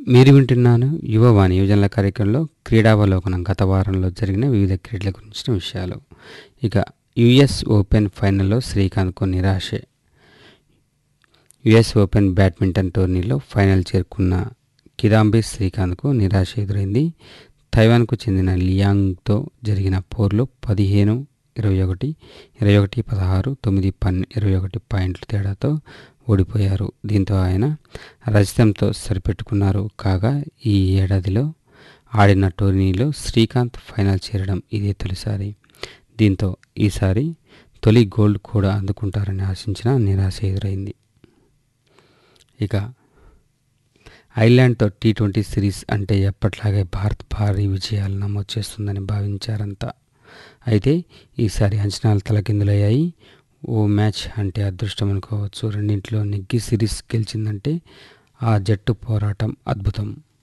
మీరు వింటున్నాను యువవాణి యువజనుల కార్యక్రమంలో క్రీడావలోకనం గత వారంలో జరిగిన వివిధ క్రీడల గురించిన విషయాలు ఇక యుఎస్ ఓపెన్ ఫైనల్లో శ్రీకాంత్కు నిరాశే యుఎస్ ఓపెన్ బ్యాడ్మింటన్ టోర్నీలో ఫైనల్ చేరుకున్న కిదాంబి శ్రీకాంత్కు నిరాశ ఎదురైంది తైవాన్కు చెందిన లియాంగ్తో జరిగిన పోర్లో పదిహేను ఇరవై ఒకటి ఇరవై ఒకటి పదహారు తొమ్మిది పన్ ఇరవై ఒకటి పాయింట్ల తేడాతో ఓడిపోయారు దీంతో ఆయన రజతంతో సరిపెట్టుకున్నారు కాగా ఈ ఏడాదిలో ఆడిన టోర్నీలో శ్రీకాంత్ ఫైనల్ చేరడం ఇదే తొలిసారి దీంతో ఈసారి తొలి గోల్డ్ కూడా అందుకుంటారని ఆశించిన నిరాశ ఎదురైంది ఇక ఐర్లాండ్తో టీ ట్వంటీ సిరీస్ అంటే ఎప్పట్లాగే భారత్ భారీ విజయాలు నమోదు చేస్తుందని భావించారంతా అయితే ఈసారి అంచనాలు తలకిందులయ్యాయి ఓ మ్యాచ్ అంటే అదృష్టం అనుకోవచ్చు రెండింటిలో నెగ్గి సిరీస్ గెలిచిందంటే ఆ జట్టు పోరాటం అద్భుతం